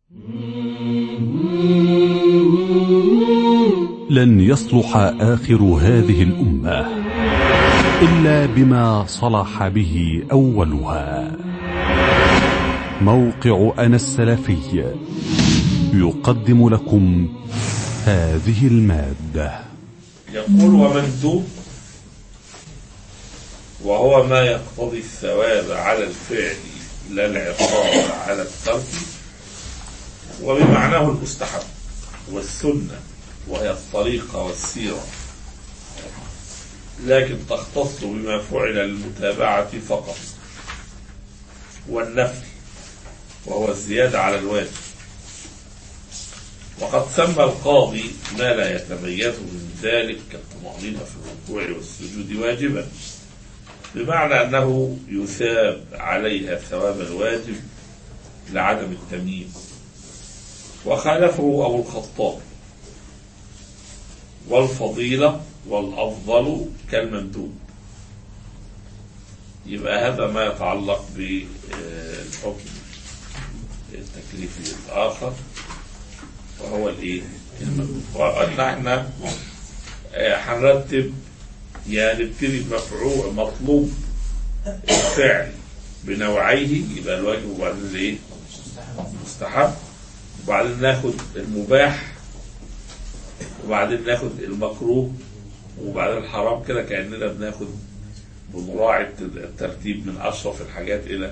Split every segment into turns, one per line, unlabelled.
لن يصلح آخر هذه الأمة إلا بما صلح به أولها موقع أنا السلفي يقدم لكم هذه المادة
يقول ومندوب وهو ما يقتضي الثواب على الفعل لا العقاب على الترك وبمعناه المستحب والسنة وهي الطريقة والسيرة لكن تختص بما فعل للمتابعة فقط والنفل وهو الزيادة على الواجب وقد سمى القاضي ما لا يتميز من ذلك كالطمأنينة في الركوع والسجود واجبا بمعنى أنه يثاب عليها ثواب الواجب لعدم التمييز وخالفه أبو الخطاب والفضيلة والأفضل كالمندوب يبقى هذا ما يتعلق بالحكم التكليفي الآخر وهو الايه المندوب وقلنا احنا هنرتب يعني نبتدي بمفعول مطلوب الفعل بنوعيه يبقى الواجب وبعدين الايه مستحب وبعدين ناخد المباح وبعدين ناخد المكروه وبعدين الحرام كده كأننا بناخد بمراعاة الترتيب من أشرف الحاجات إلى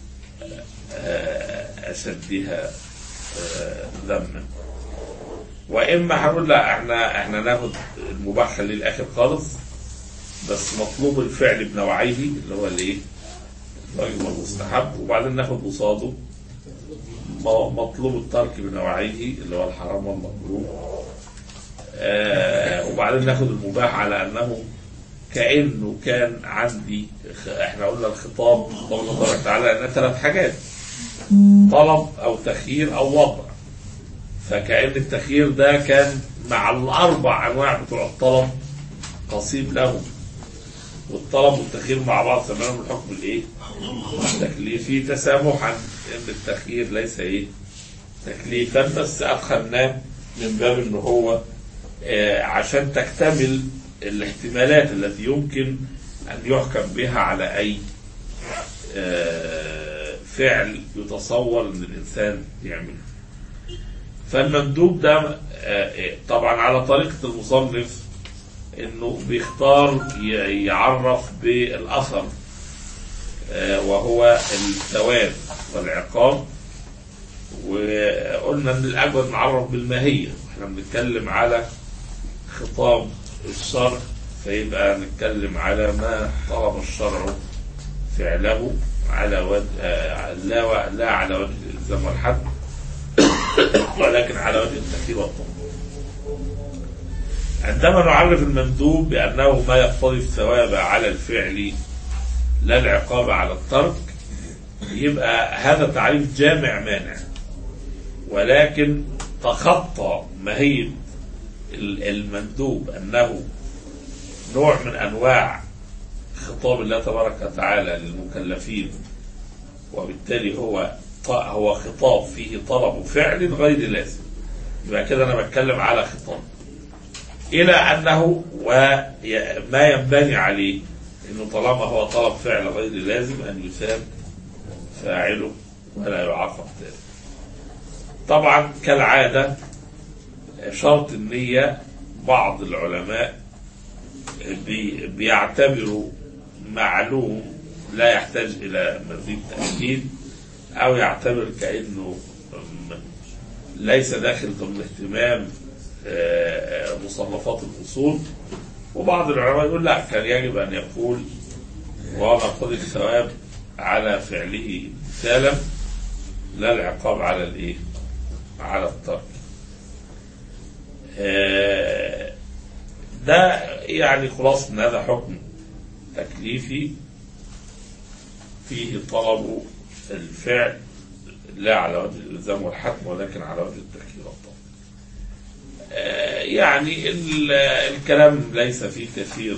أشدها ذما وإما هنقول لا احنا احنا ناخد المباح خليه الآخر خالص بس مطلوب الفعل بنوعيه اللي هو الايه؟ الواجب والمستحب وبعدين ناخد قصاده مطلوب الترك بنوعيه اللي هو الحرام والمكروه آه وبعدين ناخد المباح على انه كانه كان عندي احنا قلنا الخطاب قول الله تبارك وتعالى ان ثلاث حاجات طلب او تخيير او وضع فكأن التخيير ده كان مع الاربع انواع بتوع الطلب قصيب له والطلب والتخيير مع بعض سميناهم الحكم الايه؟ التكليفي تسامحا ان التخيير ليس ايه؟ تكليفا بس ادخلناه من باب ان هو آه عشان تكتمل الاحتمالات التي يمكن ان يحكم بها على اي آه فعل يتصور ان الانسان يعمله. فالمندوب ده آه طبعا على طريقه المصنف انه بيختار يعرف بالاثر وهو الثواب والعقاب وقلنا ان الاجود نعرف بالماهيه احنا بنتكلم على خطاب الشرع فيبقى نتكلم على ما طلب الشرع فعله على وجه لا لا على وجه الالزام والحد ولكن على وجه التكفير والتطبيق عندما نعرف المندوب بأنه ما يقتضي الثواب على الفعل لا العقاب على الترك يبقى هذا تعريف جامع مانع ولكن تخطى ماهية المندوب أنه نوع من أنواع خطاب الله تبارك وتعالى للمكلفين وبالتالي هو هو خطاب فيه طلب فعل غير لازم يبقى كده أنا بتكلم على خطاب إلى أنه وما ينبني عليه أنه طالما هو طلب فعل غير لازم أن يثاب فاعله ولا يعاقب ذلك طبعا كالعادة شرط النية بعض العلماء بي بيعتبروا معلوم لا يحتاج إلى مزيد تأكيد أو يعتبر كأنه ليس داخل ضمن اهتمام مصنفات الأصول وبعض العلماء يقول لا كان يجب أن يقول وما قضي الثواب على فعله امتثالا لا العقاب على الايه؟ على الترك. ده يعني خلاص ان هذا حكم تكليفي فيه طلب الفعل لا على وجه الالزام والحتم ولكن على وجه التكفير والطلب. يعني الكلام ليس فيه كثير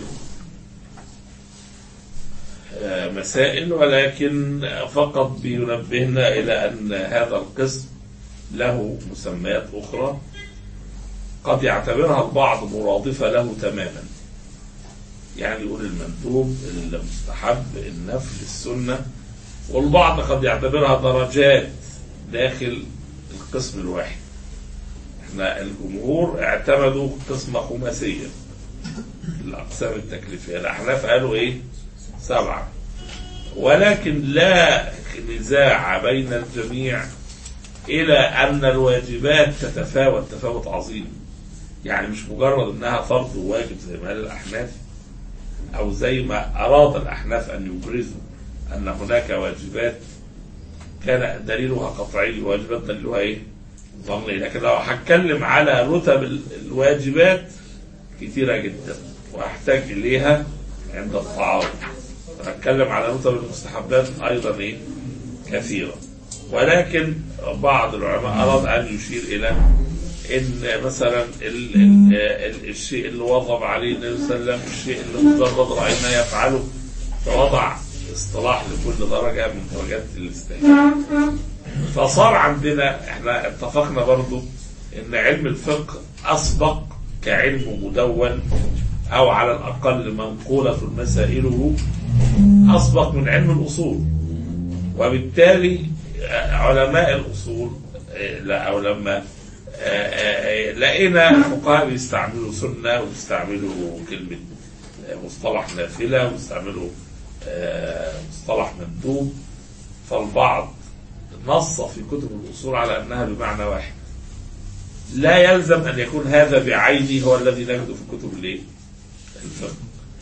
مسائل ولكن فقط بينبهنا إلى أن هذا القسم له مسميات أخرى قد يعتبرها البعض مرادفة له تماما يعني يقول المندوب المستحب النفل السنة والبعض قد يعتبرها درجات داخل القسم الواحد احنا الجمهور اعتمدوا قسمة خماسية في الأقسام التكليفية الأحناف قالوا إيه سبعة ولكن لا نزاع بين الجميع إلى أن الواجبات تتفاوت تفاوت عظيم يعني مش مجرد أنها فرض وواجب زي ما قال الأحناف أو زي ما أراد الأحناف أن يبرزوا أن هناك واجبات كان دليلها قطعي واجبات دليلها إيه؟ ظني لكن لو هتكلم على رتب ال- الواجبات كثيرة جدا وأحتاج إليها عند التعارض هتكلم على رتب المستحبات أيضا إيه؟ كثيرة ولكن بعض العلماء أراد أن يشير إلى ان مثلا ال ال ال الشيء اللي وضب عليه النبي صلى الله عليه وسلم الشيء اللي مجرد راينا يفعله فوضع اصطلاح لكل درجه من درجات الاستهلاك فصار عندنا احنا اتفقنا برضو ان علم الفقه اسبق كعلم مدون او على الاقل منقوله مسائله اسبق من علم الاصول وبالتالي آه، علماء الاصول آه، لا او لما آه، آه، آه، لقينا فقهاء بيستعملوا سنه ويستعملوا كلمه آه، مصطلح نافله ويستعملوا آه، مصطلح مندوب فالبعض نص في كتب الاصول على انها بمعنى واحد لا يلزم ان يكون هذا بعينه هو الذي نجده في كتب الايه؟ الفقه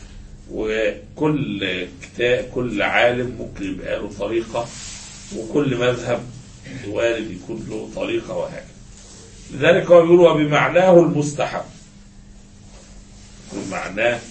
وكل كتاب كل عالم ممكن يبقى له طريقه وكل مذهب وارد يكون له طريقه وهكذا لذلك هو بيقول وبمعناه المستحب بمعناه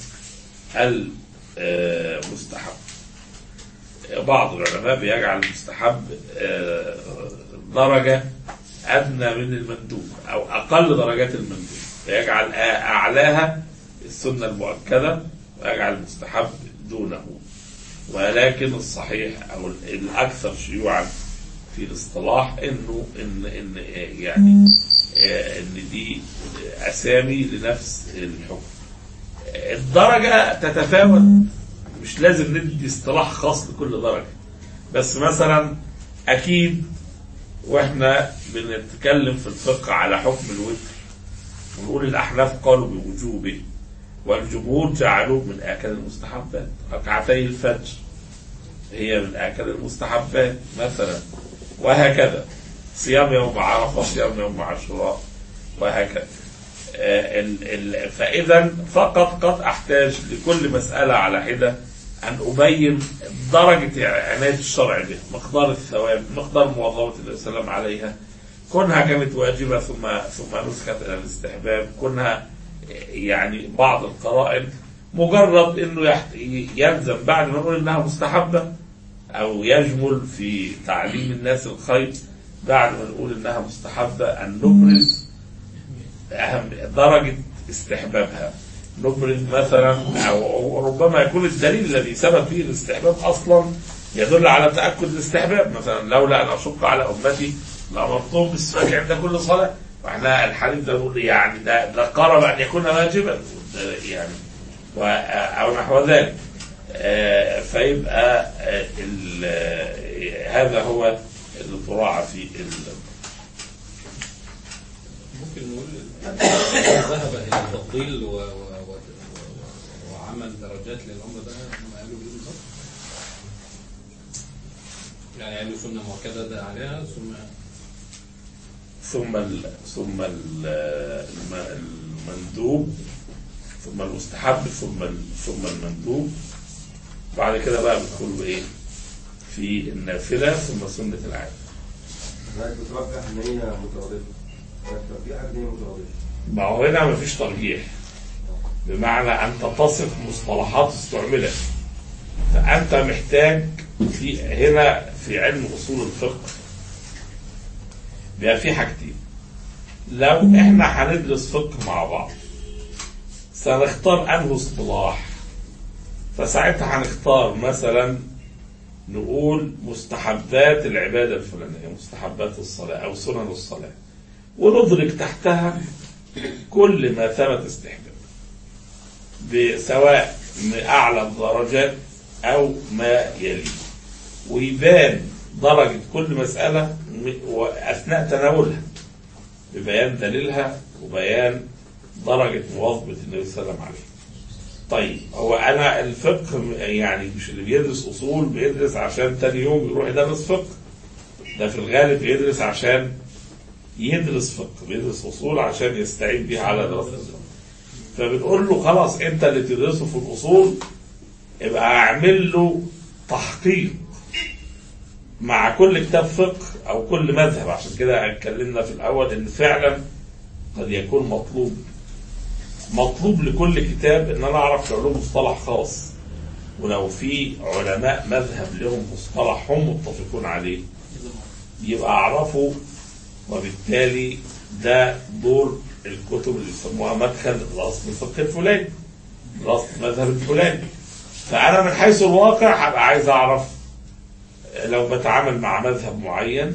المستحب بعض العلماء بيجعل المستحب آه، درجة أدنى من المندوب أو أقل درجات المندوب فيجعل أعلاها السنة المؤكدة ويجعل المستحب دونه ولكن الصحيح أو الأكثر شيوعا في الاصطلاح إنه إن إن يعني آه، إن دي أسامي لنفس الحكم الدرجة تتفاوت مش لازم ندي اصطلاح خاص لكل درجة بس مثلا أكيد واحنا بنتكلم في الفقه على حكم الوتر ونقول الأحناف قالوا بوجوبه والجمهور جعلوه من آكل المستحبات ركعتي الفجر هي من آكل المستحبات مثلا وهكذا صيام يوم عرفة صيام يوم عاشوراء وهكذا آه، ال- ال- فإذا فقط قد أحتاج لكل مسألة على حدة أن أبين درجة عناية الشرع به مقدار الثواب مقدار مواظبة النبي صلى الله عليه وسلم عليها كونها كانت واجبة ثم ثم نسخت إلى الاستحباب كونها يعني بعض القرائن مجرد انه يحت- يلزم بعد ما نقول انها مستحبه او يجمل في تعليم الناس الخير بعد ما نقول انها مستحبه ان نبرز أهم درجة استحبابها نبرز مثلا أو ربما يكون الدليل الذي ثبت فيه الاستحباب أصلا يدل على تأكد الاستحباب مثلا لولا أن أشق على أمتي لأمرتهم بالسواك عند كل صلاة واحنا الحديث ده نقول يعني ده ده قرب أن يكون واجبا ده يعني و- أو نحو ذلك آه، فيبقى آه، ال- آه، هذا هو اللي تراعى في ال-
ممكن نقول ذهب الى التفضيل و... و... و... و... وعمل درجات للامر ده هم قالوا ايه بالظبط؟ يعني قالوا سنه مؤكده ده عليها ثم
ثم ال ثم ال الم- المندوب ثم المستحب ثم ال ثم المندوب بعد كده بقى بيدخلوا ايه؟ في النافله ثم سنه العاده.
حضرتك بترجح ان هي مترادفه حضرتك بترجح ان هي مترادفه
ما هو هنا مفيش ترجيح بمعنى أنت تصف مصطلحات استعملت فأنت محتاج في هنا في علم أصول الفقه بيبقى في حاجتين لو احنا هندرس فقه مع بعض سنختار انه اصطلاح فساعتها هنختار مثلا نقول مستحبات العبادة الفلانية مستحبات الصلاة أو سنن الصلاة وندرك تحتها كل ما ثبت استحباب سواء من أعلى الدرجات أو ما يليه ويبان درجة كل مسألة م- وأثناء تناولها ببيان دليلها وبيان درجة مواظبة النبي صلى الله عليه وسلم عليه طيب هو أنا الفقه م- يعني مش اللي بيدرس أصول بيدرس عشان تاني يوم يروح يدرس فقه ده في الغالب بيدرس عشان يدرس فقه بيدرس أصول عشان يستعين بيها على دراسة الفقه فبنقول له خلاص انت اللي تدرسه في الاصول يبقى اعمل له تحقيق مع كل كتاب فقه او كل مذهب عشان كده اتكلمنا في الاول ان فعلا قد يكون مطلوب مطلوب لكل كتاب ان انا اعرف له مصطلح خاص ولو في علماء مذهب لهم مصطلح هم متفقون عليه يبقى اعرفه وبالتالي ده دور الكتب اللي يسموها مدخل الاصل الفقه الفلاني الاصل المذهب الفلاني فانا من حيث الواقع هبقى عايز اعرف لو بتعامل مع مذهب معين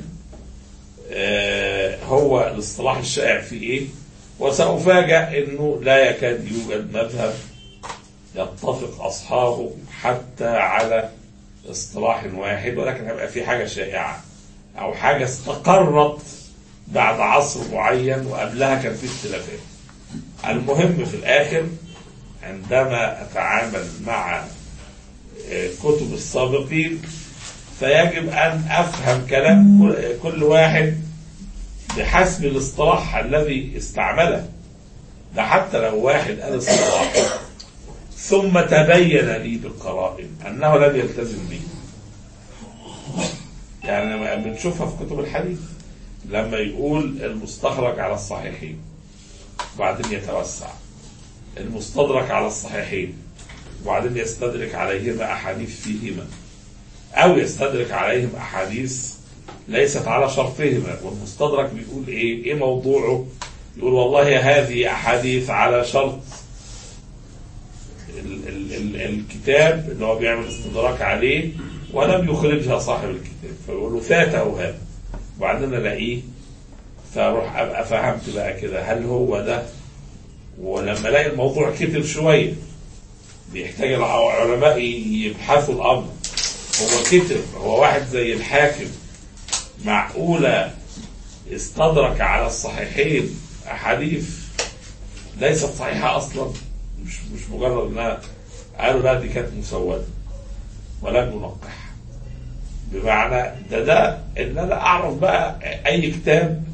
آه، هو الاصطلاح الشائع فيه ايه وسأفاجأ انه لا يكاد يوجد مذهب يتفق اصحابه حتى على اصطلاح واحد ولكن هيبقى في حاجه شائعه او حاجه استقرت بعد عصر معين وقبلها كان في اختلافات المهم في الاخر عندما اتعامل مع آه، كتب السابقين فيجب ان افهم كلام كل- كل واحد بحسب الاصطلاح الذي استعمله ده حتى لو واحد قال اصطلاح ثم تبين لي بالقرائن انه لم يلتزم به يعني لما بنشوفها في كتب الحديث لما يقول المستخرج على الصحيحين وبعدين يتوسع المستدرك على الصحيحين وبعدين يستدرك عليهما احاديث فيهما او يستدرك عليهم احاديث ليست على شرطهما والمستدرك بيقول ايه ايه موضوعه يقول والله هذه احاديث على شرط ال ال ال الكتاب اللي هو بيعمل استدراك عليه ولم يخرجها صاحب الكتاب فيقول له فاته هذا وبعدين الاقيه فاروح ابقى فهمت بقى كده هل هو ده ولما الاقي الموضوع كتر شويه بيحتاج العلماء يبحثوا الامر هو كتر هو واحد زي الحاكم معقوله استدرك على الصحيحين احاديث ليست صحيحه اصلا مش مش مجرد انها قالوا لا دي كانت مسوده ولم ننقح بمعنى ده ده ان انا اعرف بقى اي كتاب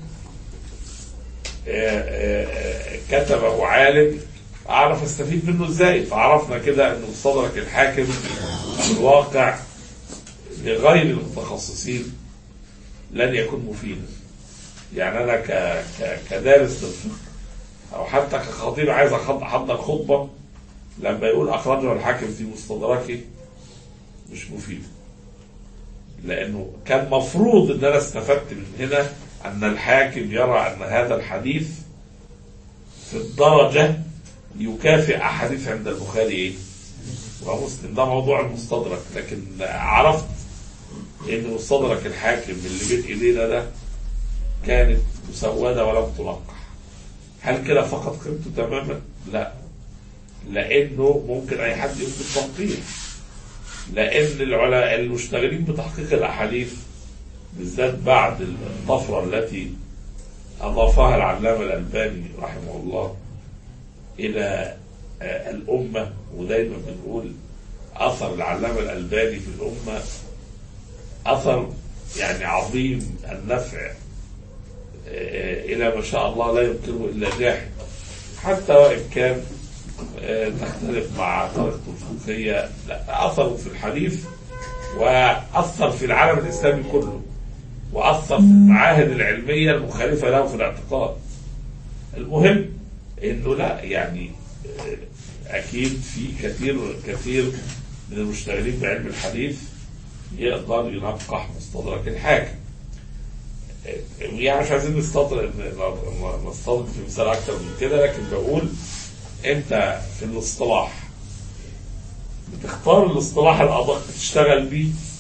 آه، آه، آه، كتبه عالم اعرف استفيد منه ازاي فعرفنا كده ان مستدرك الحاكم في الواقع لغير المتخصصين لن يكون مفيدا يعني انا ك... ك... كدارس للفقه او حتى كخطيب عايز أخد- احضر خطبه لما يقول اخرجه الحاكم في مستدركه مش مفيد لانه كان مفروض ان انا استفدت من هنا ان الحاكم يرى ان هذا الحديث في الدرجه يكافئ احاديث عند البخاري ايه ومسلم ده موضوع المستدرك لكن عرفت ان مستدرك الحاكم اللي بين ايدينا ده كانت مسوده ولم تلقح هل كده فقط قيمته تماما؟ لا لانه ممكن اي حد يكتب تنقيح لان العلماء المشتغلين بتحقيق الاحاديث بالذات بعد الطفره التي اضافها العلامه الالباني رحمه الله الى آه، الامه ودايما بنقول اثر العلامه الالباني في الامه اثر يعني عظيم النفع آه، الى ما شاء الله لا يمكنه الا جاحد حتى وان كان آه، تختلف مع طريقته الفقهيه لا اثره في الحديث واثر في العالم الاسلامي كله واثر في المعاهد العلميه المخالفه له في الاعتقاد المهم انه لا يعني آه، اكيد في كثير كثير من المشتغلين بعلم الحديث يقدر ينقح مستدرك الحاكم يعني مش عايزين نستطرد نستطرد في مثال اكتر من كده لكن بقول انت في الاصطلاح بتختار الاصطلاح الادق تشتغل بيه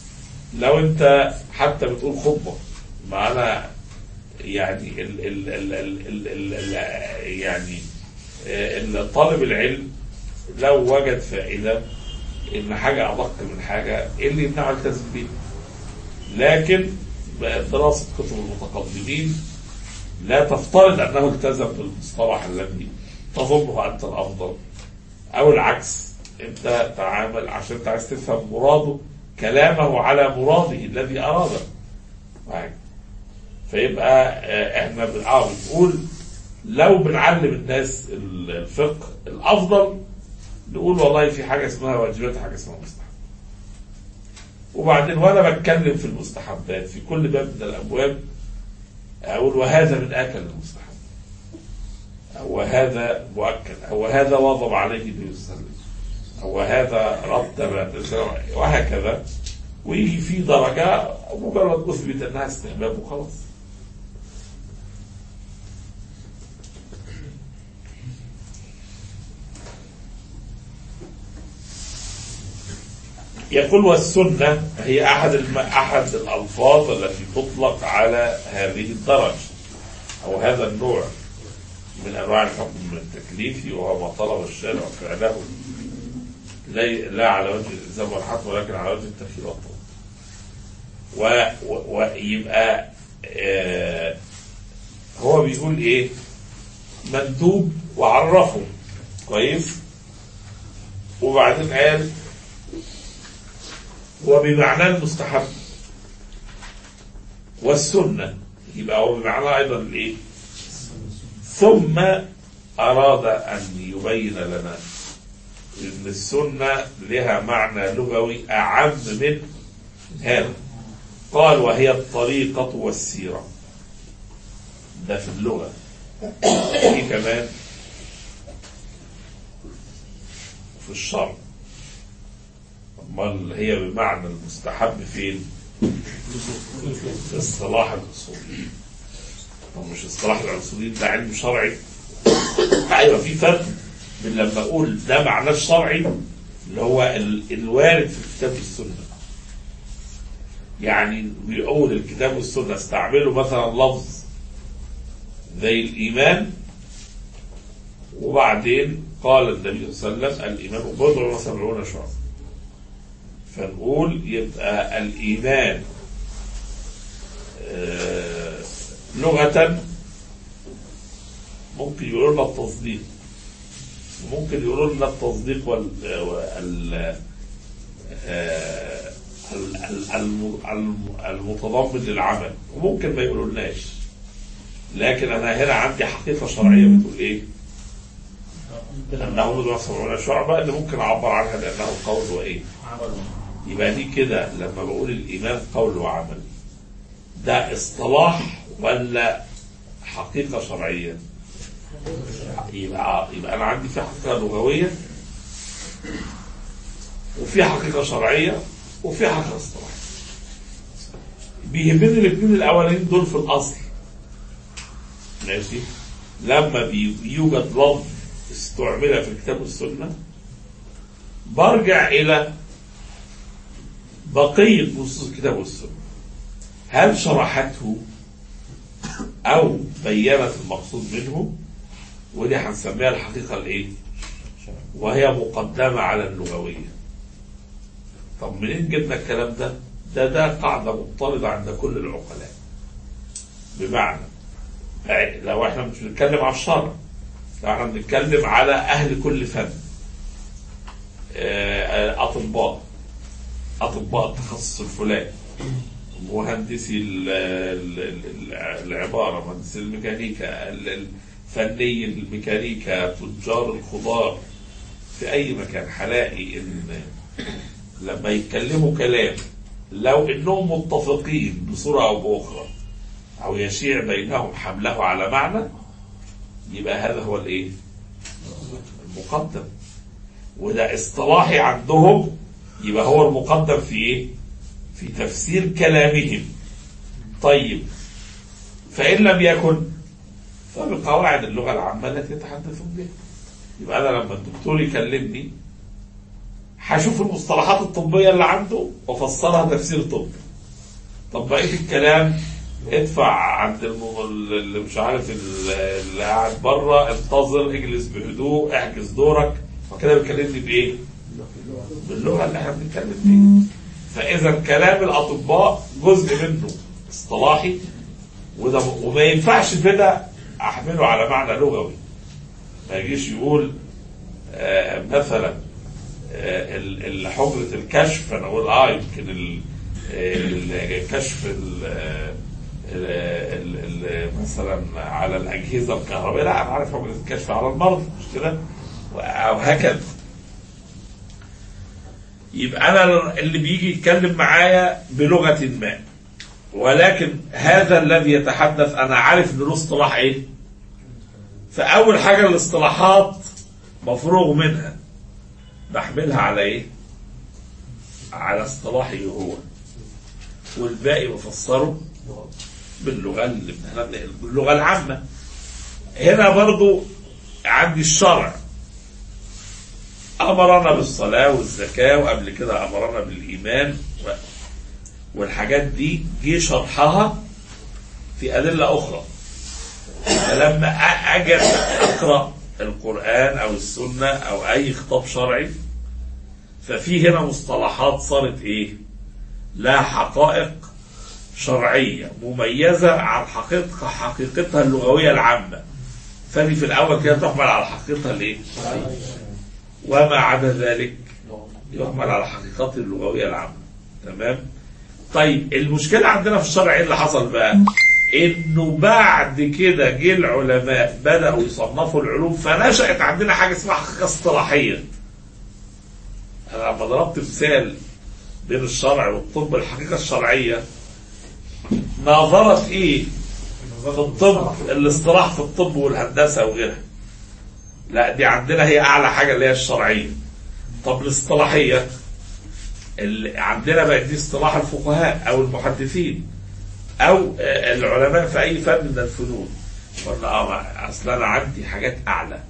لو انت حتى بتقول خطبه ما انا يعني ال ال ال ال ال ال ال يعني آه، طالب العلم لو وجد فائده ان حاجه ادق من حاجه ايه اللي يمنعه يلتزم بيها لكن دراسه كتب المتقدمين لا تفترض انه التزم بالمصطلح الذي تظنه انت الافضل او العكس انت تعامل عشان انت عايز تفهم مراده كلامه على مراده الذي اراده معاك. فيبقى آه، احنا بن- اه بنقول لو بنعلم الناس ال- الفقه الافضل نقول والله في حاجه اسمها واجبات وحاجه اسمها مستحب وبعدين وانا بتكلم في المستحبات في كل باب من الابواب اقول وهذا من اكل المستحب أو وهذا مؤكد أو وهذا واظب عليه النبي صلى الله عليه وسلم أو وهذا رتب وهكذا ويجي في درجة مجرد أثبت أنها استحباب وخلاص يقول والسنة هي أحد الم... أحد الألفاظ التي تطلق على هذه الدرجة أو هذا النوع من أنواع الحكم التكليفي وهو ما طلب الشارع فعله لا لا على وجه الإلزام والحتم ولكن على وجه التخيير والطلب و... و... ويبقى آه هو بيقول إيه مندوب وعرفه كويس وبعدين قال وبمعنى المستحب والسنة يبقى هو بمعنى أيضا الإيه ثم أراد أن يبين لنا أن السنة لها معنى لغوي أعم من هذا قال وهي الطريقة والسيرة ده في اللغة في كمان في الشرع امال هي بمعنى المستحب فين؟ في اصطلاح الاصوليين طب مش اصطلاح الاصوليين ده علم شرعي ايوه في فرق من لما اقول ده معناه الشرعي اللي هو ال- الوارد في الكتاب والسنه يعني بيقول الكتاب والسنه استعملوا مثلا لفظ زي الايمان وبعدين قال النبي صلى الله عليه وسلم الايمان بضع وسبعون شعبه فنقول يبقى الإيمان آه، لغة ممكن يقولوا لنا التصديق ممكن يقولوا لنا التصديق وال وال- آه، ال- ال- الم- الم- المتضمن للعمل وممكن ما يقولولناش لكن انا هنا عندي حقيقه شرعيه بتقول ايه؟ انه بضع وسبعون شعبه اللي ممكن اعبر عنها لانه قول وايه؟ يبقى دي كده لما بقول الايمان قول وعمل ده اصطلاح ولا حقيقه شرعيه؟ يبقى يبقى انا عندي في حقيقه لغويه وفي حقيقه شرعيه وفي حقيقه اصطلاحيه. بيهمني الاثنين الاولين دول في الاصل. ماشي؟ لما بي- يوجد لفظ استعمل في الكتاب والسنه برجع الى بقية نصوص الكتاب والسنة هل شرحته أو بينت المقصود منه ودي هنسميها الحقيقة الإيه؟ وهي مقدمة على اللغوية طب منين جبنا الكلام ده؟ ده ده قاعدة مضطردة عند كل العقلاء بمعنى لو احنا مش بنتكلم على الشرع لو احنا بنتكلم على أهل كل فن آه، آه، أطباء اطباء التخصص الفلاني مهندسي ال- ال- ال- العباره مهندسي الميكانيكا ال- ال- فني الميكانيكا تجار الخضار في اي مكان هلاقي ان لما يتكلموا كلام لو انهم متفقين بصوره او باخرى او يشيع بينهم حمله على معنى يبقى هذا هو الايه؟ المقدم وده اصطلاحي عندهم يبقى هو المقدم في ايه؟ في تفسير كلامهم. طيب فإن لم يكن فبقواعد اللغة العامة التي يتحدثون بها. يبقى أنا لما الدكتور يكلمني هشوف المصطلحات الطبية اللي عنده وافسرها تفسير طبي طب بقية الكلام ادفع عند الم- اللي مش عارف ال- اللي قاعد بره انتظر اجلس بهدوء احجز دورك وكده بيكلمني بايه؟ باللغه اللي احنا بنتكلم بيها فاذا كلام الاطباء جزء منه اصطلاحي وده وما ينفعش كده احمله على معنى لغوي ما يجيش يقول آه مثلا آه ال- ال- حجرة الكشف انا اقول اه يمكن ال- ال- كشف ال- ال- ال- ال- مثلا على الاجهزه الكهربائيه لا انا عارف حجرة الكشف على المرض مش كده او هكذا يبقى انا اللي بيجي يتكلم معايا بلغه ما ولكن هذا الذي يتحدث انا عارف ان له اصطلاح ايه فاول حاجه الاصطلاحات مفروغ منها بحملها على ايه على اصطلاحي هو والباقي بفسره باللغه اللي باللغه العامه هنا برضو عندي الشرع امرنا بالصلاه والزكاه وقبل كده امرنا بالايمان و- والحاجات دي جه شرحها في ادله اخرى فلما أ- اجي اقرا القران او السنه او اي خطاب شرعي ففي هنا مصطلحات صارت ايه لها حقائق شرعيه مميزه عن حقيقه حقيقتها اللغويه العامه فدي في الاول كده تحمل على حقيقتها الايه وما عدا ذلك يحمل على حقيقته اللغويه العامه تمام طيب المشكله عندنا في الشرع ايه اللي حصل بقى انه بعد كده جه العلماء بداوا يصنفوا العلوم فنشات عندنا حاجه اسمها حقيقه اصطلاحيه انا لما ضربت مثال بين الشرع والطب الحقيقه الشرعيه ناظرت ايه في الطب الاصطلاح في الطب والهندسه وغيرها لا دي عندنا هي اعلى حاجه اللي هي الشرعيه طب الاصطلاحيه اللي عندنا بقى دي اصطلاح الفقهاء او المحدثين او آه، العلماء في اي فن من الفنون قلنا اه ما- اصل انا عندي حاجات اعلى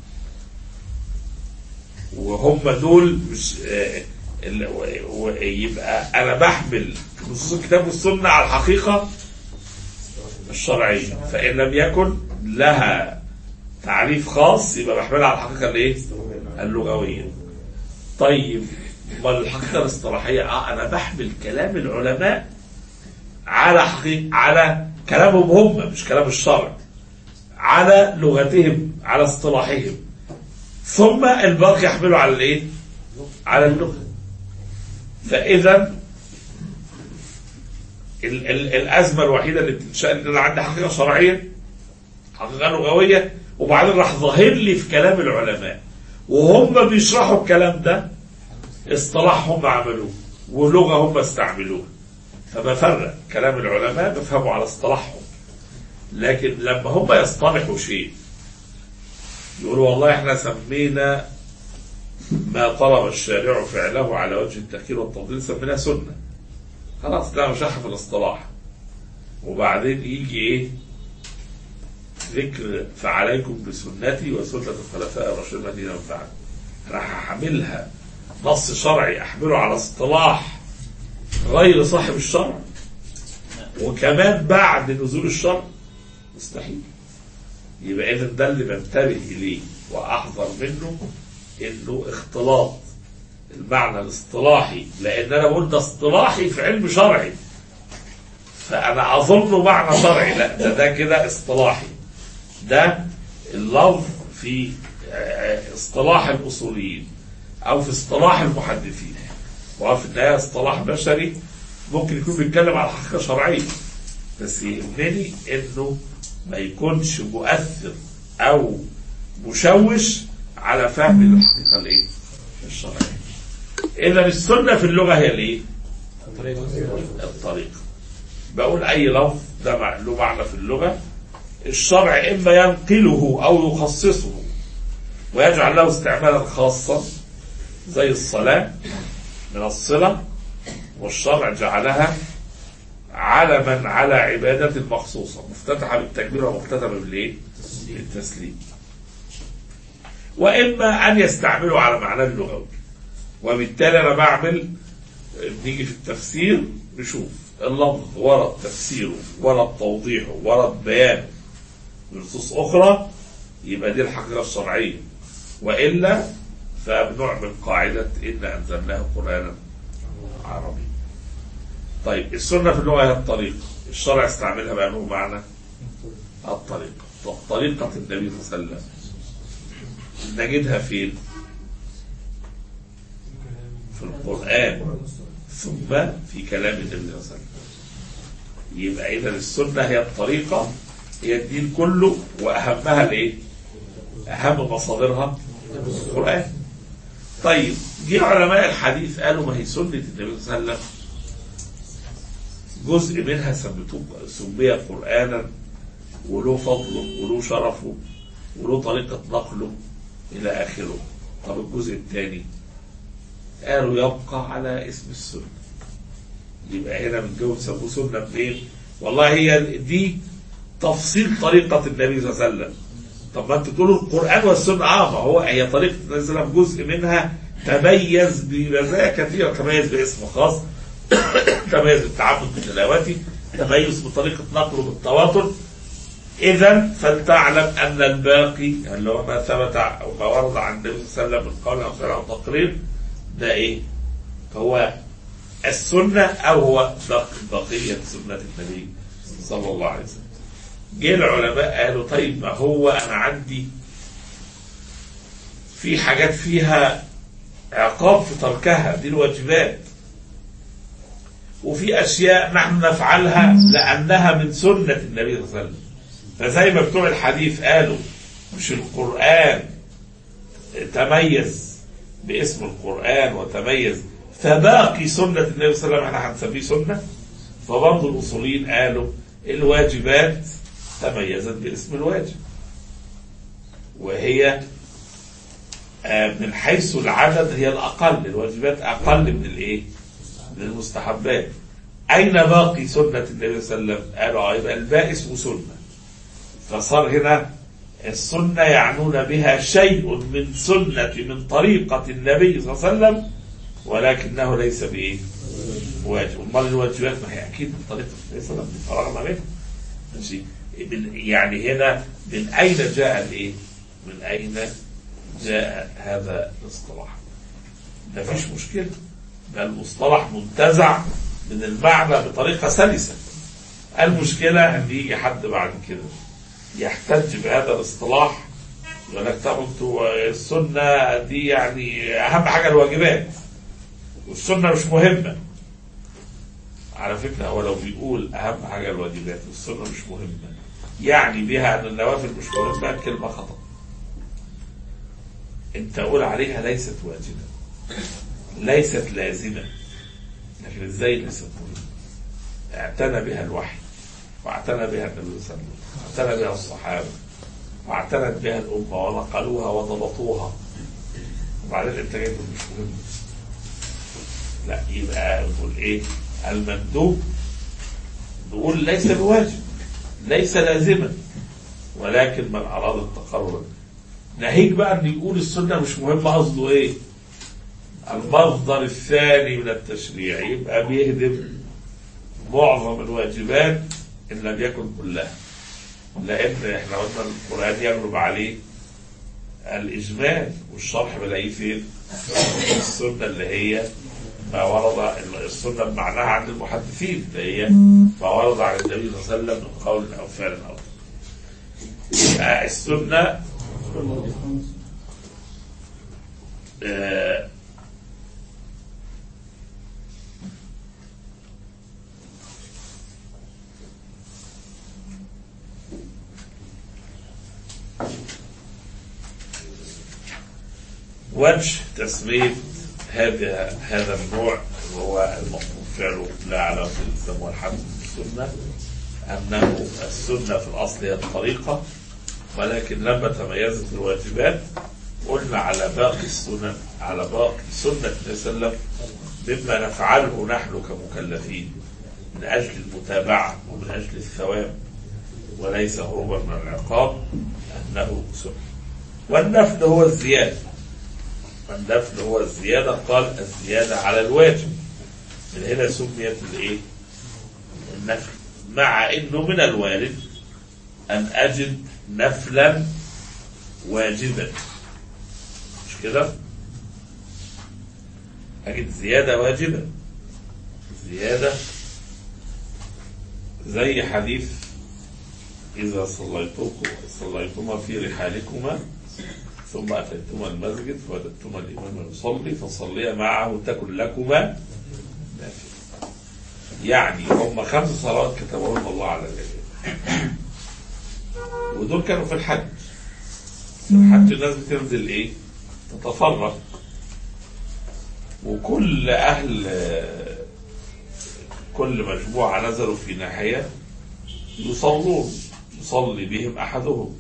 وهم دول مش آه، ال- و- و- يبقى انا بحمل نصوص الكتاب والسنه على الحقيقه الشرعيه فان لم يكن لها تعريف خاص يبقى بحملها على الحقيقه الايه؟ اللغويه. طيب ما الحقيقه الاصطلاحيه اه انا بحمل كلام العلماء على حقيقة على كلامهم هم مش كلام الشرع على لغتهم على اصطلاحهم ثم الباقي يحمله على الايه؟ على اللغه. فاذا ال ال الازمه الوحيده اللي بتنشا ان انا عندي حقيقه شرعيه حقيقه لغويه وبعدين راح ظاهر لي في كلام العلماء وهم بيشرحوا الكلام ده اصطلاح هم عملوه ولغه هم استعملوها فبفرق كلام العلماء بفهمه على اصطلاحهم لكن لما هم يصطلحوا شيء يقولوا والله احنا سمينا ما طلب الشارع فعله على وجه التأكيد والتفضيل سميناه سنة خلاص ده مش في الاصطلاح وبعدين يجي ايه ذكر فعليكم بسنتي وسنة الخلفاء الراشدين الذين من بعد راح احملها نص شرعي احمله على اصطلاح غير صاحب الشرع وكمان بعد نزول الشرع مستحيل يبقى اذا ده اللي بنتبه اليه واحذر منه انه اختلاط المعنى الاصطلاحي لان انا بقول ده اصطلاحي في علم شرعي فانا اظنه معنى شرعي لا ده ده كده اصطلاحي ده اللفظ في آه، اصطلاح الاصوليين او في اصطلاح المحدثين وفي النهايه اصطلاح بشري ممكن يكون بيتكلم على حقيقه شرعيه بس يهمني انه ما يكونش مؤثر او مشوش على فهم الحقيقه الايه؟ الشرعيه. اذا السنه في اللغه هي الايه؟ الطريقه. بقول اي لفظ ده مع- له معنى في اللغه الشرع اما ينقله او يخصصه ويجعل له استعمالا خاصا زي الصلاه من الصله والشرع جعلها علما على عبادة مخصوصة مفتتحة بالتكبير ومختتمة بالايه؟ بالتسليم وإما أن يستعملوا على معناه اللغوي وبالتالي انا بعمل نيجي في التفسير نشوف اللفظ ورد تفسيره ورد توضيحه ورد بيانه بنصوص اخرى يبقى دي الحقيقه الشرعيه والا فبنعمل قاعده انا انزلناه قرانا عربي طيب السنه في اللغه هي الطريقه الشرع استعملها بانه معنى الطريقه طب طريقه النبي صلى الله عليه وسلم نجدها فين في القرآن ثم في كلام النبي صلى الله عليه وسلم يبقى إذا السنة هي الطريقة هي الدين كله وأهمها الإيه؟ أهم مصادرها القرآن طيب جه علماء الحديث قالوا ما هي سنة النبي صلى الله عليه وسلم جزء منها سميتوه سمي قرآنا وله فضله وله شرفه وله طريقة نقله إلى آخره طب الجزء الثاني قالوا يبقى على اسم السنة يبقى هنا من جو سموه سنة منين؟ والله هي دي تفصيل طريقة النبي صلى الله عليه وسلم طب ما انتوا تقولوا القرآن والسنة اه ما هو هي طريقة النبي صلى الله عليه وسلم جزء منها تميز بمزايا كثيرة تميز باسم خاص تميز بالتعبد بتلاوته تميز بطريقة نقله بالتواتر إذا فلتعلم أن الباقي اللي هو ما ثبت أو ما ورد عن النبي صلى الله عليه وسلم من قول أو فعل أو تقرير ده إيه؟ هو السنة أو هو بق- بقية سنة النبي صلى الله عليه وسلم. جه العلماء قالوا طيب ما هو أنا عندي في حاجات فيها عقاب في تركها دي الواجبات وفي أشياء نحن نفعلها لأنها من سنة النبي صلى الله عليه وسلم فزي ما بتوع الحديث قالوا مش القرآن تميز باسم القرآن وتميز فباقي سنة النبي صلى الله عليه وسلم احنا هنسميه سنة فبرضه الأصوليين قالوا الواجبات تميزت باسم الواجب وهي آه، من حيث العدد هي الأقل الواجبات أقل من الإيه؟ من المستحبات أين باقي سنة النبي صلى الله عليه وسلم؟ قالوا آه، يبقى الباقي اسمه سنة فصار هنا السنة يعنون بها شيء من سنة من طريقة النبي صلى الله عليه وسلم ولكنه ليس بإيه؟ واجب امال الواجبات ما هي اكيد من طريقه النبي صلى الله عليه وسلم فرغنا منها ماشي من- يعني هنا من اين جاء الايه؟ من اين جاء هذا الاصطلاح؟ ما فيش مشكله ده المصطلح منتزع من المعنى بطريقه سلسه المشكله ان يجي حد بعد كده يحتج بهذا الاصطلاح يقول لك طب انتوا السنه دي يعني اهم حاجه الواجبات والسنه مش مهمه على فكرة هو لو بيقول أهم حاجة الواجبات والسنة مش مهمة يعني بها أن النوافل مش مهمة كلمة خطأ أنت قول عليها ليست واجبة ليست لازمة لكن إزاي ليست مهمة اعتنى بها الوحي واعتنى بها النبي صلى الله عليه وسلم واعتنى بها الصحابة واعتنت بها الأمة ونقلوها وضبطوها وبعدين أنت جاي تقول مش مهمة لا يبقى نقول ايه المندوب نقول ليس بواجب ليس لازما ولكن من اراد التقرب ناهيك بقى ان يقول السنه مش مهمه قصده ايه المصدر الثاني من التشريع يبقى بيهدم معظم الواجبات ان لم يكن كلها لان احنا قلنا القران يغلب عليه الاجمال والشرح بلاقيه فين؟ في السنه اللي هي ما ورد السنه بمعناها عند المحدثين اللي هي ما ورد عن النبي صلى الله عليه وسلم من قول او فعل او يبقى السنه آه، وجه تسمية هذا هذا النوع وهو المطلوب فعله لا على وجه الإسلام والحمد السنة أنه السنة في الأصل هي الطريقة ولكن لما تميزت الواجبات قلنا على باقي السنن على باقي سنة النبي صلى الله عليه وسلم مما نفعله نحن كمكلفين من أجل المتابعة ومن أجل الثواب وليس هروبا من العقاب أنه سنة والنفل هو الزيادة والنفل هو الزيادة قال الزيادة على الواجب من هنا سميت الايه النفل مع انه من الوارد ان اجد نفلا واجبا مش كده اجد زيادة واجبة زيادة زي حديث إذا صليتم صليتما في رحالكما ثم أتيتما المسجد فوجدتما الإمام يصلي فصليا معه تكن لكما نافلة. يعني هم خمس صلوات كتبهم الله على الجميع ودول كانوا في الحج في الحج الناس بتنزل ايه تتفرق وكل اهل كل مجموعة نزلوا في ناحية يصلون يصلي بهم أحدهم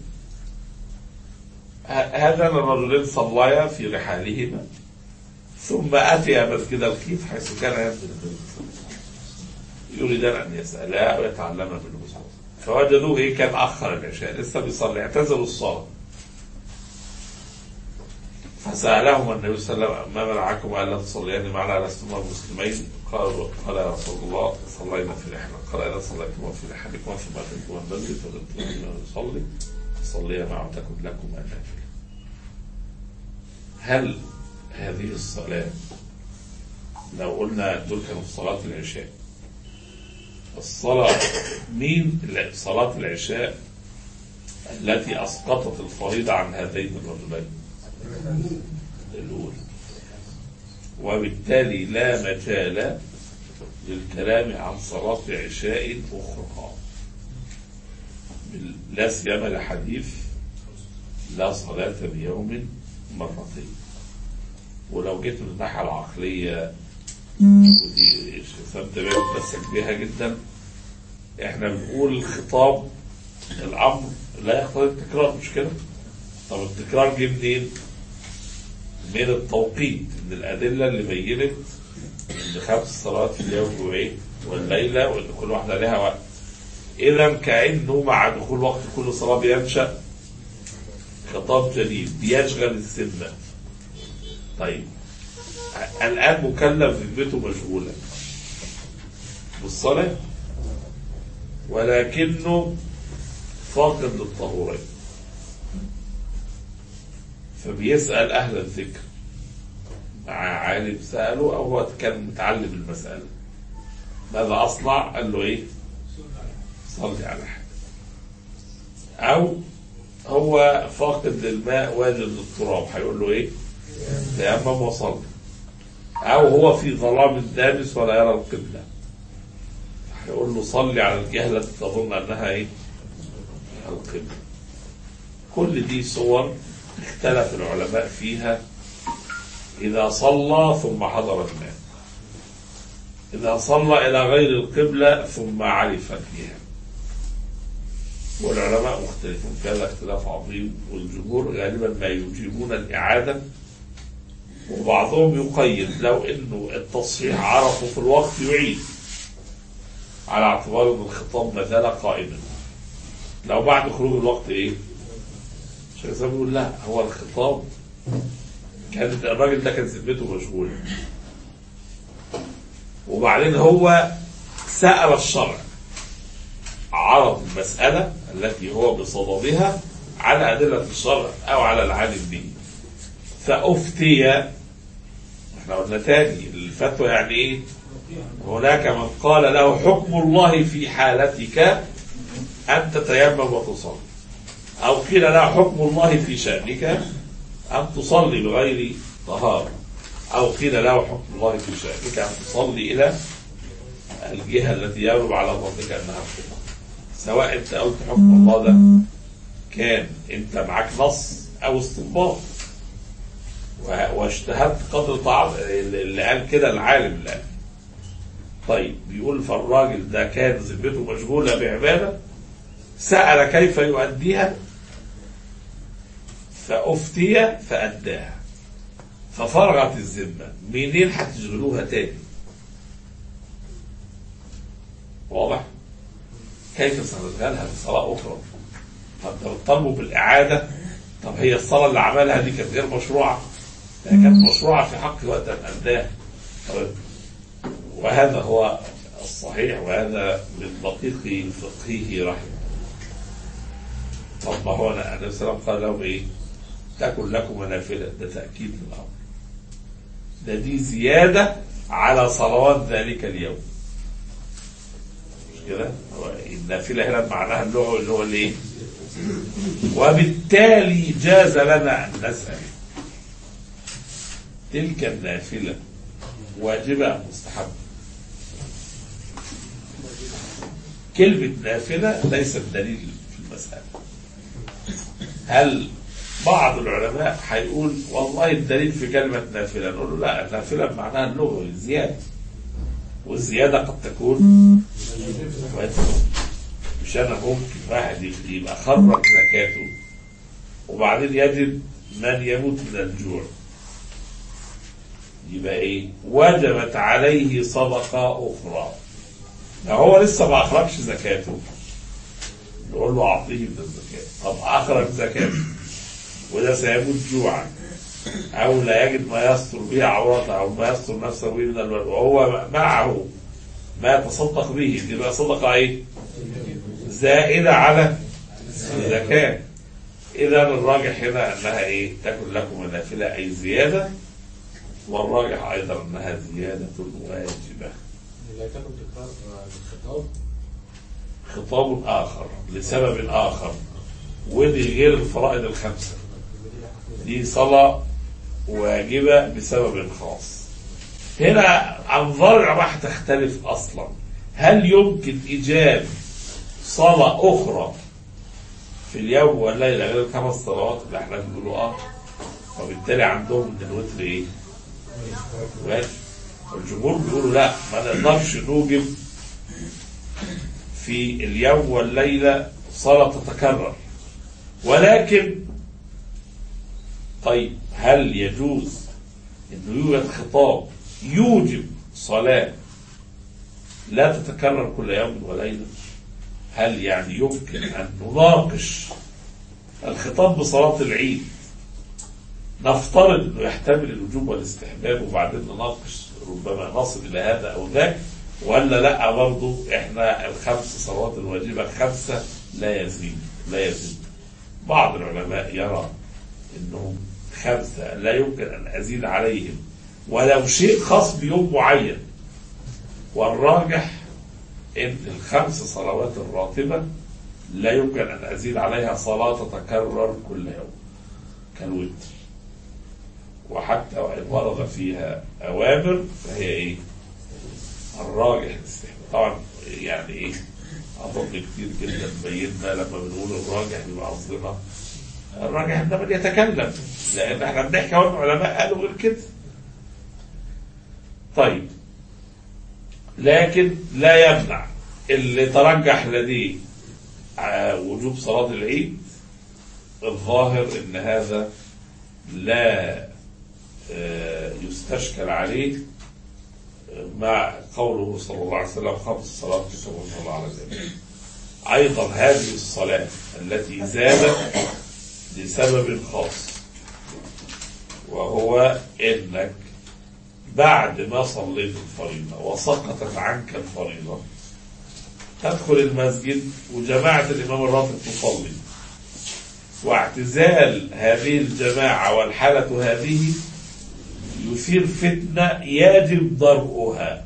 ه- هذان الرجلين صليا في رحالهما ثم أتيا مسجد الكيف حيث كان ينزل النبي صلى الله عليه وسلم. يريدان أن يسألا ويتعلما منه صلى الله عليه وسلم. فوجدوه إيه كان أخر العشاء لسه بيصلي اعتزلوا الصلاة فسألهم النبي صلى الله عليه وسلم ما منعكم ألا تصليان معنا لستما مسلمين قالوا قال يا رسول الله صلينا في رحلة قال إذا صليتما في رحلكما ثم أتيتما المسجد فجدتما الإمام يصلي صليا معه تكن لكم النافلة هل هذه الصلاة لو قلنا دول كانوا في صلاة العشاء الصلاة مين ال- صلاة العشاء التي أسقطت الفريضة عن هذين الرجلين الأولى وبالتالي لا مجال للكلام عن صلاة عشاء أخرى بال- لا سيما لحديث لا صلاة بيوم مرتين ولو جيت من الناحية العقلية ودي فهمت بتمسك بيها جدا احنا بنقول الخطاب الامر لا يقتضي التكرار مش كده؟ طب التكرار جه منين؟ من التوقيت من الادله اللي بينت ان خمس صلوات في اليوم وايه؟ والليله وان كل واحده لها وقت. اذا كانه مع دخول وقت كل صلاه بينشا خطاب جديد بيشغل السنه. طيب الآن مكلف ذمته مشغولة بالصلاة ولكنه فاقد للطهورين فبيسأل أهل الذكر مع عالم سأله أو هو كان متعلم المسألة ماذا أصنع؟ قال له إيه؟ صلي على حاجة أو هو فاقد للماء واجد للتراب هيقول له إيه؟ تيمم وصلي أو هو في ظلام دامس ولا يرى القبلة هيقول له صلي على الجهة التي تظن أنها إيه؟ القبلة كل دي صور اختلف العلماء فيها إذا صلى ثم حضر الماء إذا صلى إلى غير القبلة ثم عرف فيها والعلماء مختلفون في هذا اختلاف عظيم والجمهور غالبا ما يجيبون الإعادة وبعضهم يقيد لو انه التصحيح عرفه في الوقت يعيد على اعتبار ان الخطاب ما زال قائما لو بعد خروج الوقت ايه؟ شيخ سامي بيقول لا هو الخطاب كان الراجل ده كان ذمته مشغوله وبعدين هو سأل الشرع عرض المسألة التي هو بصددها على أدلة الشرع أو على العالم به فأفتي احنا قلنا تاني الفتوى يعني ايه هناك من قال له حكم الله في حالتك أن تتيمم وتصلي أو قيل له حكم الله في شأنك أن تصلي بغير طهارة أو قيل له حكم الله في شأنك أن تصلي إلى الجهة التي يغلب على ظنك أنها القبلة سواء أنت قلت حكم الله ده كان أنت معاك نص أو استنباط و- واجتهدت قدر طعام اللي قال كده العالم اللي قال طيب بيقول فالراجل ده كان ذمته مشغولة بعبادة سأل كيف يؤديها فأفتي فأداها ففرغت الذمة منين هتشغلوها تاني واضح كيف سنشغلها بصلاة أخرى طب ده بتطالبوا بالإعادة طب هي الصلاة اللي عملها دي كانت غير مشروعة لأنها كانت مشروعة في حق وقت أن أداها وهذا هو الصحيح وهذا من دقيق فقهه رحمه طب ما هو أنا- النبي صلى الله عليه وسلم قال لهم إيه؟ تكن لكم نافلة ده تأكيد للأمر ده دي زيادة على صلوات ذلك اليوم مش كده؟ هو النافلة هنا معناها اللغة اللي هو الإيه؟ وبالتالي جاز لنا أن نسأل تلك النافلة واجبة أم مستحبة؟ كلمة نافلة ليست دليل في المسألة هل بعض العلماء هيقول والله الدليل في كلمة نافلة نقول له لا النافلة معناها اللغة الزيادة والزيادة قد تكون واجبة مش أنا ممكن واحد يبقى خرج زكاته وبعدين يجد من يموت من الجوع يبقى ايه وجبت عليه صدقة أخرى لو هو لسه ما أخرجش زكاته نقول له أعطيه من الزكاة طب أخرج زكاته وده سيموت جوعا أو لا يجد ما يستر به عورته أو ما يستر نفسه به من الولد وهو معه ما يتصدق به دي بقى صدقة إيه؟ زائدة على الزكاة إذا الراجح هنا أنها إيه؟ تكن لكم نافلة أي زيادة والراجح أيضا أنها زيادة واجبة
لا تكن تكرار الخطاب
خطاب آخر لسبب آخر ودي غير الفرائض الخمسة دي صلاة واجبة بسبب خاص هنا أنظار العلماء تختلف أصلا هل يمكن إيجاد صلاة أخرى في اليوم والليلة غير الخمس صلوات اللي احنا بنقولوا اه وبالتالي عندهم ان الوتر ايه؟ واجب والجمهور بيقولوا لا ما نقدرش نوجب في اليوم والليلة صلاة تتكرر ولكن طيب هل يجوز انه يوجد خطاب يوجب صلاة لا تتكرر كل يوم وليلة هل يعني يمكن أن نناقش الخطاب بصلاة العيد نفترض انه يحتمل الوجوب والاستحباب وبعدين نناقش ربما نصل الى هذا او ذاك ولا لا برضه احنا الخمس صلوات الواجبه الخمسه لا يزيد لا يزيد بعض العلماء يرى انهم خمسه لا يمكن ان ازيد عليهم ولو شيء خاص بيوم معين والراجح ان الخمس صلوات الراتبه لا يمكن ان ازيد عليها صلاه تتكرر كل يوم كالوتر وحتى وإن ورد فيها أوامر فهي إيه؟ الراجح الاستحباب طبعا يعني إيه؟ أظن كتير جدا بينا لما بنقول الراجح يبقى قصدنا الراجح إن من يتكلم لأن إحنا بنحكي أهو العلماء قالوا غير كده طيب لكن لا يمنع اللي ترجح لديه آه، وجوب صلاة العيد الظاهر ان هذا لا آه، يستشكل عليه آه، مع قوله صلى الله عليه وسلم خمس صلوات كتب الله على الجميع ايضا هذه الصلاة التي زادت لسبب خاص وهو انك بعد ما صليت الفريضة وسقطت عنك الفريضة تدخل المسجد وجماعة الإمام الراتب تصلي واعتزال هذه الجماعة والحالة هذه يثير فتنة يجب درءها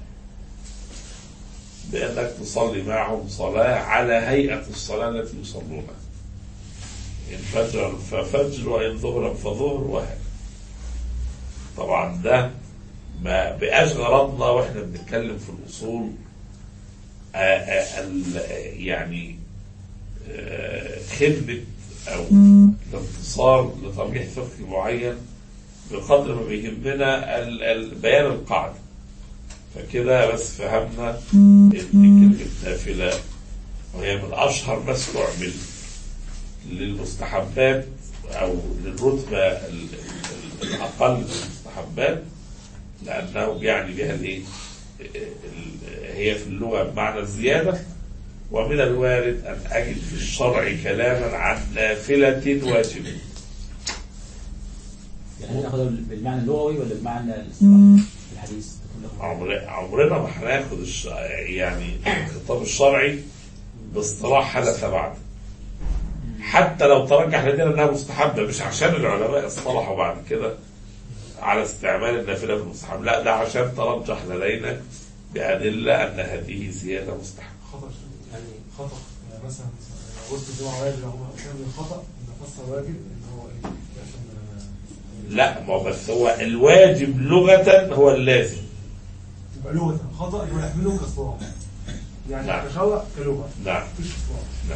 بأنك تصلي معهم صلاة على هيئة الصلاة التي يصلونها إن فجر ففجر وإن ظهرا فظهر وهكذا طبعا ده ما بقاش غرضنا واحنا بنتكلم في الأصول آه، آه، ال- يعني آه، خدمة أو الانتصار لترجيح فقهي معين بقدر ما بيهمنا ال- ال- بيان القاعدة فكده بس فهمنا ان كلمة نافلة وهي من اشهر ما استعمل للمستحبات او للرتبة ال- ال- الاقل من المستحبات لانه يعني بها الايه ال- هي في اللغة بمعنى الزيادة ومن الوارد أن أجد في الشرع كلاما عن نافلة واجبة
يعني ناخدها بالمعنى اللغوي ولا بالمعنى الاصطلاحي في الحديث؟
عمر- عمرنا ما هناخد الش... يعني الخطاب الشرعي باصطلاح حدث بعد حتى لو ترجح لدينا انها مستحبه مش عشان العلماء اصطلحوا بعد كده على استعمال النافله في المستحب لا ده عشان ترجح لدينا بادله ان هذه زياده مستحبه
خطأ يعني خطأ يعني مثلا وسط الجمعة واجب هو كان الخطأ ان فسر واجب ان هو ايه عشان
لا ما هو بس هو الواجب لغه هو اللازم
يبقى لغة خطأ اللي هو يحمله كاصطلاح يعني
نعم.
كشرع كلغة
نعم
مفيش اصطلاح
نعم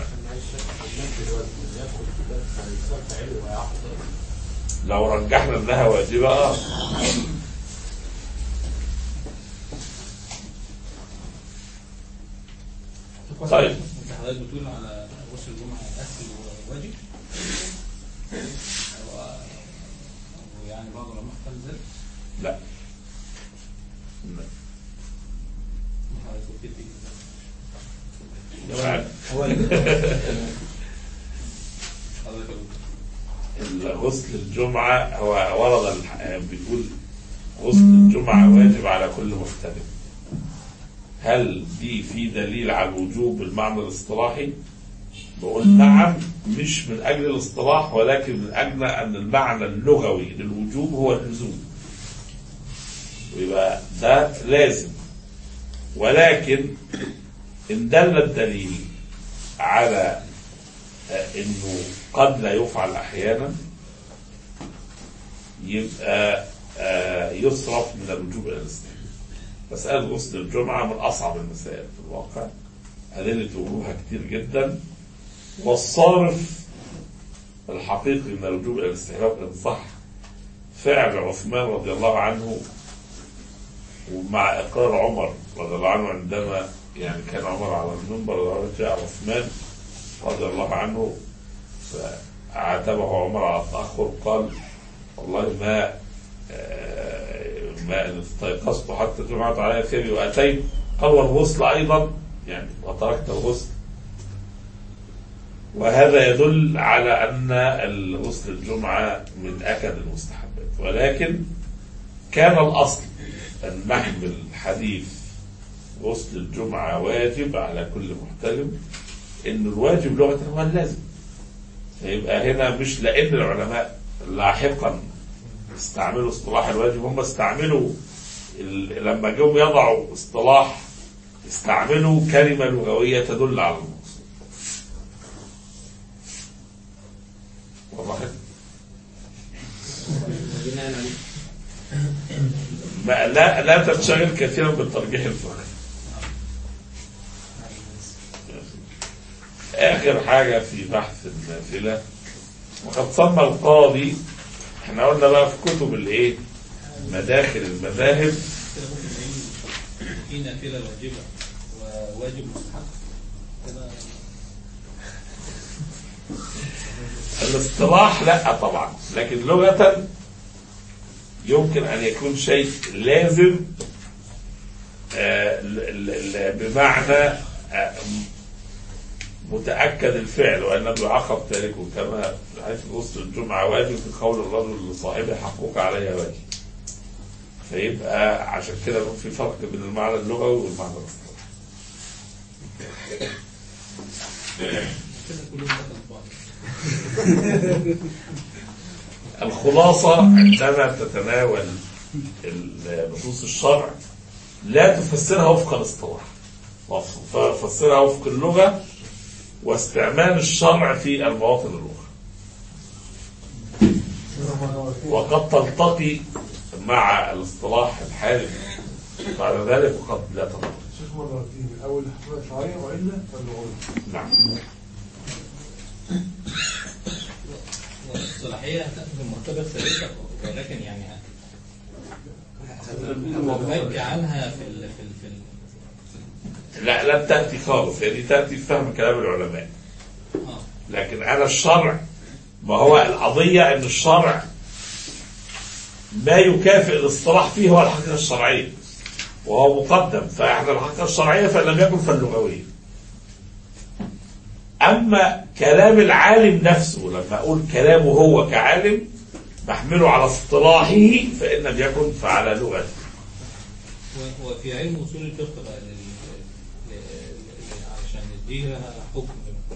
ياخد
لو رجحنا انها واجبه اه طيب
انت حضرتك بتقول على غسل الجمعه اصل وواجب و- ويعني بعض العلماء قال ذلك
لا
حضرتك قلت لي
يعني
هو
حضرتك قلت
غسل الجمعة هو ورد الح- بيقول غسل الجمعة واجب على كل محترم هل دي في دليل على الوجوب بالمعنى الاصطلاحي؟ بقول نعم مش من أجل الاصطلاح ولكن من أجل أن المعنى اللغوي للوجوب هو اللزوم ويبقى ده لازم ولكن إن دل الدليل على آه، انه قد لا يفعل احيانا يبقى آه، يصرف من الوجوب الى الاستحباب مسألة غسل الجمعة من أصعب المسائل في الواقع أدلة وجوبها كتير جدا والصارف الحقيقي من الوجوب إلى الاستحباب إن صح فعل عثمان رضي الله عنه ومع إقرار عمر رضي الله عنه عندما يعني كان عمر على المنبر رضي الله عنه، جاء عثمان رضي الله عنه فعاتبه عمر على التأخر قال والله ما آه، ما إن استيقظت حتى جمعت علي خيري وأتيت قال والغسل أيضا يعني وتركت الغسل وهذا يدل على أن الغسل الجمعة من أكد المستحبات ولكن كان الأصل أن نحمل حديث غسل الجمعة واجب على كل محتلم ان الواجب لغه هو اللازم فيبقى هنا مش لان العلماء لاحقا استعملوا اصطلاح الواجب هم استعملوا ال- لما جم يضعوا اصطلاح استعملوا كلمه لغويه تدل على المقصود وضحت؟ ما لا لا تنشغل كثيرا بالترجيح الفقهي آخر حاجة في بحث النافلة وقد سمى القاضي احنا قلنا بقى في كتب الايه مداخل المذاهب
كده ممكن نقول في نافله واجبه وواجب مستحب كده
الاصطلاح لا طبعا لكن لغة يمكن أن يكون شيء لازم آه، ل- ل- بمعنى آه، متأكد الفعل وأنه يعاقب تاركه كما في حديث غسل الجمعة واجب في قول الرجل لصاحبه حقك علي واجب فيبقى عشان كده يكون في فرق بين المعنى اللغوي والمعنى الاصطلاحي
كده كلهم دخلوا في بعض
الخلاصة عندما تتناول ال- نصوص الشرع لا تفسرها وفق الاصطلاح فسرها وفق اللغة واستعمال الشرع في المواطن اللغة وقد تلتقي مع الاصطلاح الحالي بعد ذلك وقد لا تلتقي
شيخ مرتين الاول حقوق شرعيه والا فاللغويه
نعم
والصلاحيه هتاخد المرتبه الثالثه ولكن يعني هتنفك عنها في ال في ال في ال
لا لم تأتي خالص هي دي تأتي في فهم كلام العلماء
اه
لكن أنا الشرع ما هو القضية أن الشرع ما يكافئ الاصطلاح فيه هو الحقيقة الشرعية وهو مقدم فإحنا الحقيقة الشرعية فإن لم يكن فاللغوية أما كلام العالم نفسه لما أقول كلامه هو كعالم بحمله على اصطلاحه فإن لم يكن فعلى لغته
و- وفي علم اصول الفقه بقى لل- ل- ل- عشان نديها حكم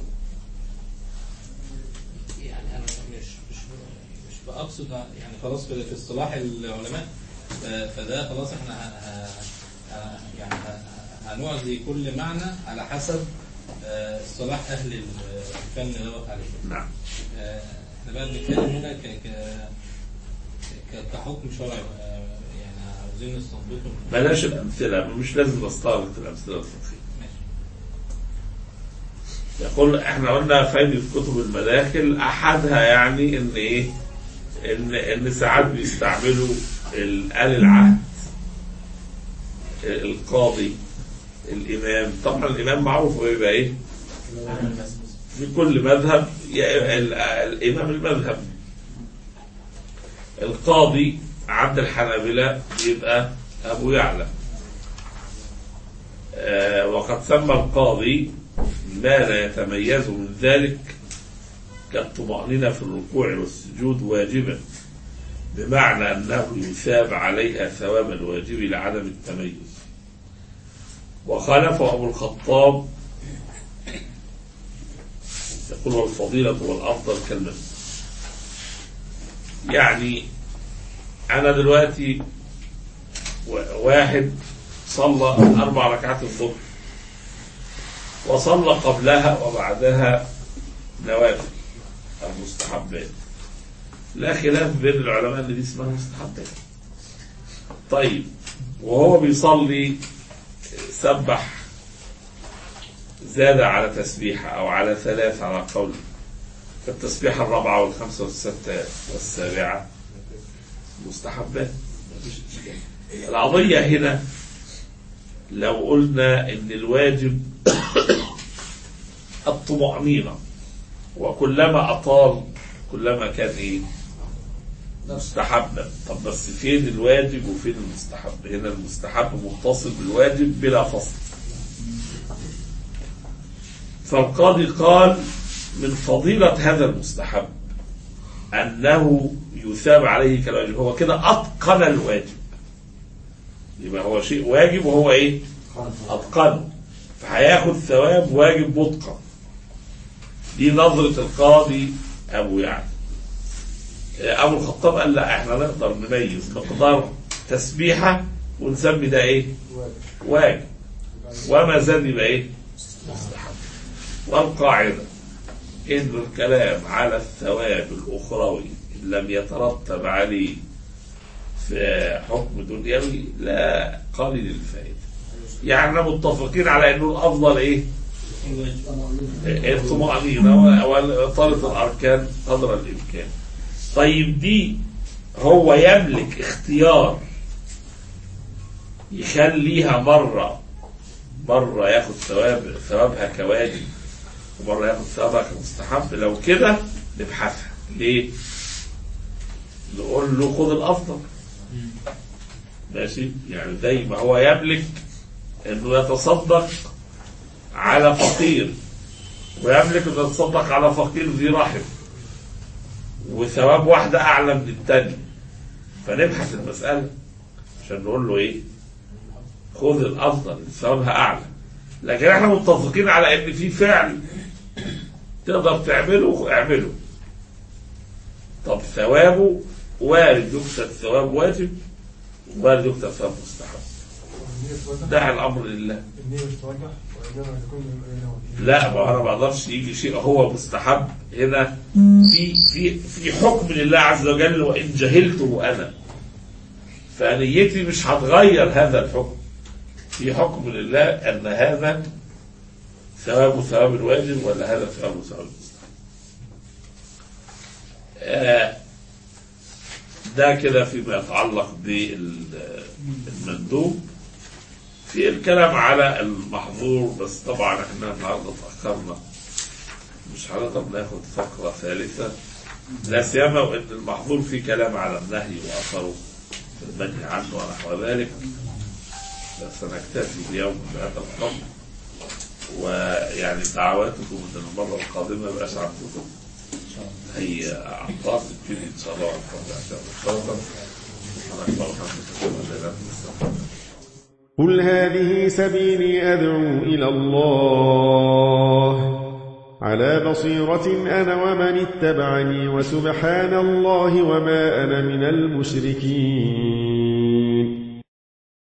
يعني انا مش مش مش بقصد يعني خلاص في في اصطلاح العلماء ف- فده خلاص احنا ه- ه- ه- يعني ه- هنعزي كل معنى على حسب آه، اصطلاح اهل الفن دوت عليه
نعم
آه، احنا بقى بنتكلم هنا ك ك ك- كحكم شرعي آه، يعني عاوزين نستنبطه من-
بلاش الأمثلة مش لازم نستعرض الأمثلة الفقهية
ماشي
يقول احنا قلنا فايدة كتب المداخل أحدها يعني إن إيه إن إن ساعات بيستعملوا ال- آل العهد القاضي الإمام طبعا الإمام معروف هو يبقى إيه في كل مذهب ي- ال- الإمام المذهب القاضي عند الحنابلة يبقى أبو يعلى آه، وقد سمى القاضي ما لا يتميز من ذلك كالطمأنينة في الركوع والسجود واجبا بمعنى أنه يثاب عليها ثواب الواجب لعدم التميز وخالفه أبو الخطاب يقول والفضيلة والأفضل كالمن يعني أنا دلوقتي و- واحد صلى أربع ركعات الظهر وصلى قبلها وبعدها نوافل أو مستحبات لا خلاف بين العلماء ان دي اسمها مستحبات طيب وهو بيصلي سبح زاد على تسبيحة أو على ثلاث على قول فالتسبيحة الرابعة والخامسة والستة والسابعة مستحبات مفيش إشكال القضية هنا لو قلنا إن الواجب الطمأنينة وكلما أطال كلما كان إيه مستحبا طب بس فين الواجب وفين المستحب هنا المستحب متصل بالواجب بلا فصل فالقاضي قال من فضيلة هذا المستحب أنه يثاب عليه كالواجب هو كده أتقن الواجب يبقى هو شيء واجب وهو إيه أتقنه فهياخد ثواب واجب متقن دي نظرة القاضي أبو يعني أبو الخطاب قال لا احنا نقدر نميز مقدار تسبيحة ونسمي ده ايه واجب وما زاد يبقى ايه مستحب والقاعدة إن الكلام على الثواب الأخروي إن لم يترتب عليه في حكم دنيوي لا قليل الفائدة يعني احنا متفقين على انه الافضل ايه؟ الطمأنينة وإطالة الأركان قدر الإمكان. طيب دي هو يملك اختيار يخليها مرة مرة ياخد ثواب ثوابها كواجب ومرة ياخد ثوابها كمستحب لو كده نبحثها ليه؟ نقول له خد الأفضل ماشي يعني زي ما هو يملك انه يتصدق على فقير ويملك انه يتصدق على فقير ذي رحم وثواب واحدة أعلى من التانية فنبحث المسألة عشان نقول له إيه خذ الأفضل اللي ثوابها أعلى لكن احنا متفقين على إن في فعل تقدر تعمله اعمله طب ثوابه وارد يكتب ثواب واجب وارد يكتب ثواب مستحب
النية ترجح
دع الأمر لله
النية مش ترجح وإنما يكون
لا ما انا ما اقدرش يجي شيء هو مستحب هنا في في في حكم لله عز وجل وان جهلته انا فنيتي مش هتغير هذا الحكم في حكم لله ان هذا ثواب ثواب الواجب ولا هذا ثواب ثواب المستحب آه، ده كده فيما يتعلق بالمندوب في الكلام على المحظور بس طبعا احنا النهارده اتاخرنا مش هنقدر ناخد فقره ثالثه لا سيما وان المحظور فيه كلام على النهي واثره في المنهي عنه ونحو ذلك بس نكتفي اليوم بهذا القدر ويعني دعواتكم ان المره القادمه يبقاش عندكم هي أعطاس تبتدي إن شاء الله على الفضل عشان تفضل سبحانك اللهم وبحمدك أشهد أن لا إله إلا أنت أستغفرك
قل هذه سبيلي أدعو إلى الله على بصيرة أنا ومن اتبعني وسبحان الله وما أنا من المشركين